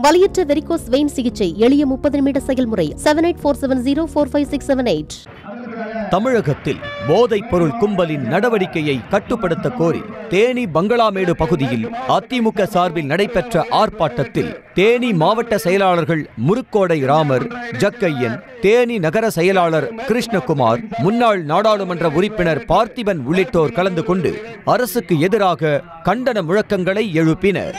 வலியற்ற varicose vein சிகிச்சை எளிய முப்பது நிமிட செயல்முறை seven eight four seven zero four five six seven eight தமிழகத்தில் போதைப் பொருள் கும்பலின் நடவடிக்கையை கட்டுப்படுத்த கோரி தேனி பங்களாமேடு பகுதியில் அதிமுக சார்பில் நடைபெற்ற ஆர்ப்பாட்டத்தில் தேனி மாவட்ட செயலாளர்கள் முருக்கோடை ராமர் ஜக்கையன் தேனி நகர செயலாளர் கிருஷ்ணகுமார் முன்னாள் நாடாளுமன்ற உறுப்பினர் பார்த்திபன் உள்ளிட்டோர் கலந்து கொண்டு அரசுக்கு எதிராக கண்டன முழக்கங்களை எழுப்பினர்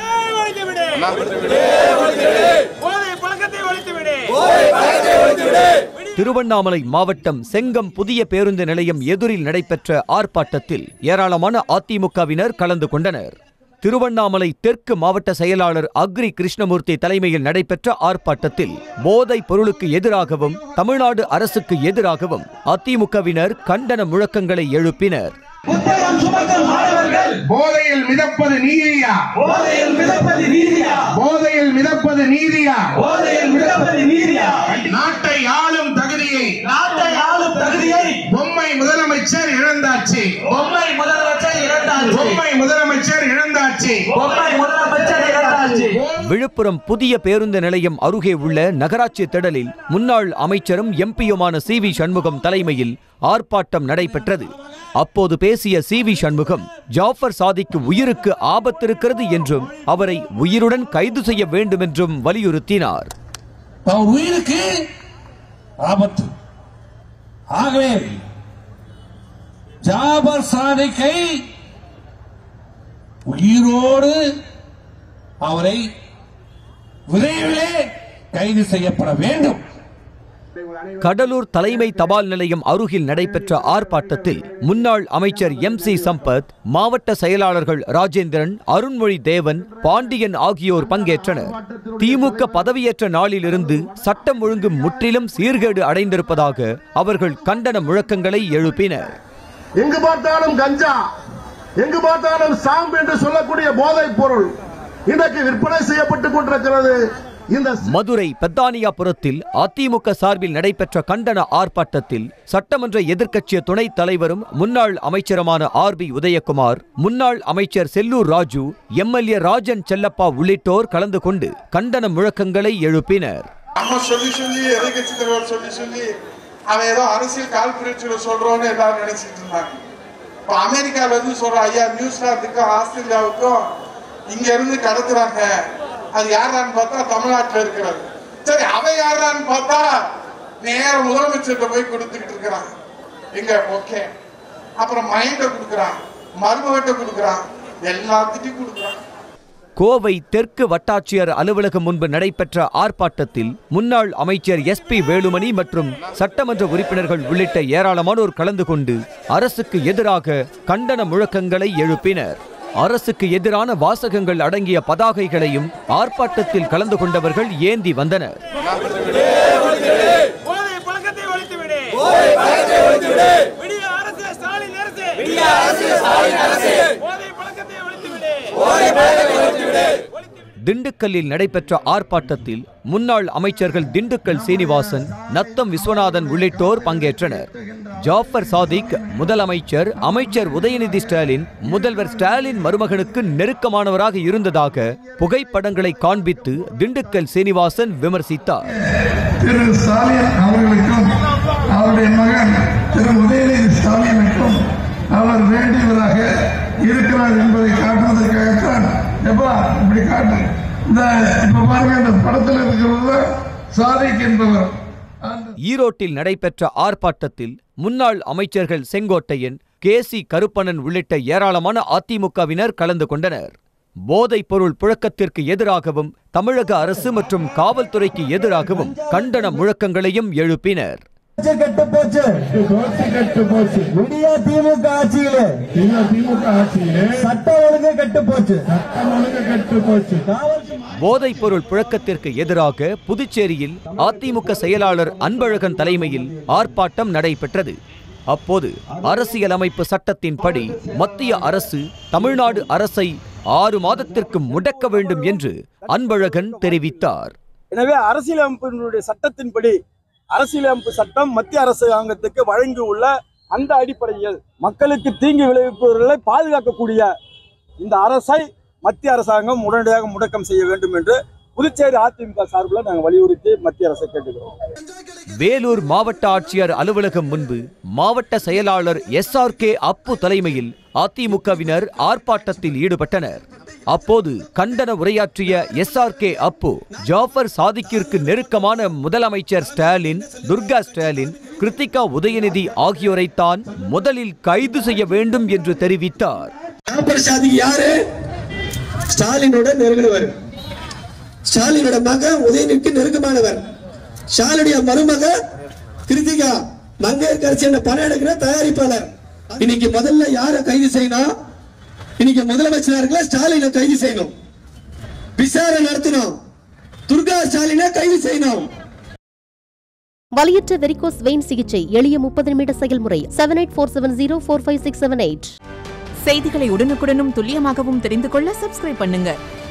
போதை பழக்கத்தை ஒழித்து விடு திருவண்ணாமலை மாவட்டம் செங்கம் புதிய பேருந்து நிலையம் எதிரில் நடைபெற்ற ஆர்ப்பாட்டத்தில் ஏராளமான அதிமுகவினர் கலந்து கொண்டனர் திருவண்ணாமலை தெற்கு மாவட்ட செயலாளர் அக்ரி கிருஷ்ணமூர்த்தி தலைமையில் நடைபெற்ற ஆர்ப்பாட்டத்தில் போதைப் பொருளுக்கு எதிராகவும் தமிழ்நாடு அரசுக்கு எதிராகவும் அதிமுகவினர் கண்டன முழக்கங்களை எழுப்பினர் புத்தகம் சுமக்கும் மாணவர்கள் போதையில் மிதப்பது நீதியா போதையில் மிதப்பது நீதியா போதையில் மிதப்பது நீதியா போதையில் மிதப்பது நீதியா நாட்டை ஆளும் தகுதியை நாட்டை ஆளும் தகுதியை பொம்மை முதலமைச்சர் இழந்தாச்சு பொம்மை முதலமைச்சர் இறந்தாச்சு பொம்மை முதலமைச்சர் இழந்தாச்சு பொம்மை முதலமைச்சர் இறந்தாச்சு விழுப்புரம் புதிய பேருந்து நிலையம் அருகே உள்ள நகராட்சி திடலில் முன்னாள் அமைச்சரும் எம்பியுமான சி வி சண்முகம் தலைமையில் ஆர்ப்பாட்டம் நடைபெற்றது அப்போது பேசிய சி வி சண்முகம் ஜாஃபர் சாதிக்கு உயிருக்கு ஆபத்திருக்கிறது என்றும் அவரை உயிருடன் கைது செய்ய வேண்டும் என்றும் வலியுறுத்தினார் அவர் உயிருக்கு ஆபத்து ஆகவே ஜாபர் சாதிக்கை உயிரோடு அவரை விரைவிலே கைது செய்யப்பட வேண்டும் கடலூர் தலைமை தபால் நிலையம் அருகில் நடைபெற்ற ஆர்ப்பாட்டத்தில் முன்னாள் அமைச்சர் எம் சி சம்பத் மாவட்ட செயலாளர்கள் ராஜேந்திரன் அருண்மொழி தேவன் பாண்டியன் ஆகியோர் பங்கேற்றனர் திமுக பதவியேற்ற நாளிலிருந்து சட்டம் ஒழுங்கு முற்றிலும் சீர்கேடு அடைந்திருப்பதாக அவர்கள் கண்டன முழக்கங்களை எழுப்பினர் எங்கு பார்த்தாலும் கஞ்சா எங்கு பார்த்தாலும் சாம்பு என்று சொல்லக்கூடிய போதைப் பொருள் இன்றைக்கு விற்பனை செய்யப்பட்டுக் கொண்டிருக்கிறது இந்த மதுரை பெத்தானியாபுரத்தில் அதிமுக சார்பில் நடைபெற்ற கண்டன ஆர்ப்பாட்டத்தில் சட்டமன்ற எதிர்க்கட்சி துணைத் தலைவரும் முன்னாள் அமைச்சருமான ஆர் பி உதயகுமார் முன்னாள் அமைச்சர் செல்லூர் ராஜு எம்எல்ஏ ராஜன் செல்லப்பா உள்ளிட்டோர் கலந்து கொண்டு கண்டன முழக்கங்களை எழுப்பினர் நம்ம சொல்லி சொல்லி எதிர்கட்சி தலைவர் சொல்லி சொல்லி அவன் ஏதோ அரசியல் கால்புரட்சியில சொல்றோம்னு எல்லாரும் நினைச்சிட்டு இருந்தாங்க இப்ப அமெரிக்கால இருந்து சொல்ற ஐயா நியூசிலாந்துக்கும் ஆஸ்திரேலியாவுக்கும் இங்க இருந்து கடத்துறாங்க அது யாரான்னு பார்த்தா தமிழ்நாட்டுல இருக்கிறது சரி அவன் யாரான்னு பார்த்தா நேர முதலமைச்சர்கிட்ட போய் கொடுத்துக்கிட்டு இருக்கிறான் எங்க ஓகே அப்புறம் மைண்ட கொடுக்குறான் மருமகிட்ட கொடுக்குறான் எல்லாத்திட்டையும் கொடுக்குறான் கோவை தெற்கு வட்டாட்சியர் அலுவலகம் முன்பு நடைபெற்ற ஆர்ப்பாட்டத்தில் முன்னாள் அமைச்சர் எஸ் பி வேலுமணி மற்றும் சட்டமன்ற உறுப்பினர்கள் உள்ளிட்ட ஏராளமானோர் கலந்து கொண்டு அரசுக்கு எதிராக கண்டன முழக்கங்களை எழுப்பினர் அரசுக்கு எதிரான வாசகங்கள் அடங்கிய பதாகைகளையும் ஆர்ப்பாட்டத்தில் கலந்து கொண்டவர்கள் ஏந்தி வந்தனர் போதை பழக்கத்தை ஒழித்து விடு விடிய அரசு ஸ்டாலின் அரசு போதை பழக்கத்தை ஒழித்து விடு திண்டுக்கல்லில் நடைபெற்ற ஆர்ப்பாட்டத்தில் முன்னாள் அமைச்சர்கள் திண்டுக்கல் சீனிவாசன் நத்தம் விஸ்வநாதன் உள்ளிட்டோர் பங்கேற்றனர் ஜாஃபர் சாதிக் முதலமைச்சர் அமைச்சர் உதயநிதி ஸ்டாலின் முதல்வர் ஸ்டாலின் மருமகனுக்கு நெருக்கமானவராக இருந்ததாக புகைப்படங்களை காண்பித்து திண்டுக்கல் சீனிவாசன் விமர்சித்தார் திரு ஸ்டாலின் அவர்களுக்கும் அவருடைய மகன் திரு உதயநிதி ஸ்டாலினுக்கும் அவர் வேண்டியவராக இருக்கிறார் என்பதை காட்டுவதற்காகத்தான் எப்பா இப்படி காட்டு இந்த இப்ப பாருங்க இந்த படத்தில் இருக்கிறது சாதிக் என்பவர் அந்த ஈரோட்டில் நடைபெற்ற ஆர்ப்பாட்டத்தில் முன்னாள் அமைச்சர்கள் செங்கோட்டையன் கே சி கருப்பணன் உள்ளிட்ட ஏராளமான அதிமுகவினர் கலந்து கொண்டனர் போதைப் பொருள் புழக்கத்திற்கு எதிராகவும் தமிழக அரசு மற்றும் காவல்துறைக்கு எதிராகவும் கண்டன முழக்கங்களையும் எழுப்பினர் கெட்டு போச்சு போச்சு கெட்டு போச்சு விடிய திமுக ஆட்சியிலே திமுக ஆட்சியிலே சட்ட ஒழுங்கு கெட்டு போச்சு சட்டம் ஒழுங்கு கெட்டு போச்சு போதைப் பொருள் புழக்கத்திற்கு எதிராக புதுச்சேரியில் அதிமுக செயலாளர் அன்பழகன் தலைமையில் ஆர்ப்பாட்டம் நடைபெற்றது அப்போது அரசியலமைப்பு சட்டத்தின்படி மத்திய அரசு தமிழ்நாடு அரசை ஆறு மாதத்திற்கு முடக்க வேண்டும் என்று அன்பழகன் தெரிவித்தார் எனவே அரசியலமைப்பினுடைய சட்டத்தின்படி அரசியலமைப்பு சட்டம் மத்திய அரசாங்கத்துக்கு வழங்கியுள்ள அந்த அடிப்படையில் மக்களுக்கு தீங்கு விளைவிப்பவர்களை பாதுகாக்கக்கூடிய இந்த அரசை மத்திய அரசாங்கம் உடனடியாக முடக்கம் செய்ய வேண்டும் என்று புதுச்சேரி அதிமுக சார்பில் நாங்கள் வலியுறுத்தி மத்திய அரசை கேட்டுக்கிறோம் வேலூர் மாவட்ட ஆட்சியர் அலுவலகம் முன்பு மாவட்ட செயலாளர் எஸ் ஆர் கே அப்பு தலைமையில் அதிமுகவினர் ஆர்ப்பாட்டத்தில் ஈடுபட்டனர் அப்போது கண்டன உரையாற்றிய S R K Appu Jaffer சாதிக்கிற்கு நெருக்கமான முதலமைச்சர் ஸ்டாலின் துர்கா ஸ்டாலின் கிருத்திகா உதயநிதி ஆகியோரைத்தான் முதலில் கைது செய்ய வேண்டும் என்று தெரிவித்தார் ஜாபர் சாதிக்கு யாரு ஸ்டாலினோட நெருங்கினவர் ஸ்டாலினோட மகன் உதயநிதிக்கு நெருக்கமானவர் ஸ்டாலினுடைய மருமக கிருத்திகா மங்கையர்கரசி என்ற பணம் எடுக்கிற தயாரிப்பாளர் இன்னைக்கு முதல்ல யாரை கைது செய்யணும் இன்னைக்கு முதலமைச்சரா இருக்கல ஸ்டாலினை கைது செய்யணும் விசாரணை நடத்தணும் துர்கா ஸ்டாலினை கைது செய்யணும் வலியற்ற வெரிகோஸ் வெயின் சிகிச்சை எளிய முப்பது நிமிட செயல்முறை seven eight four seven zero four five six seven eight செய்திகளை உடனுக்குடனும் துல்லியமாகவும் தெரிந்து கொள்ள சப்ஸ்கிரைப் பண்ணுங்க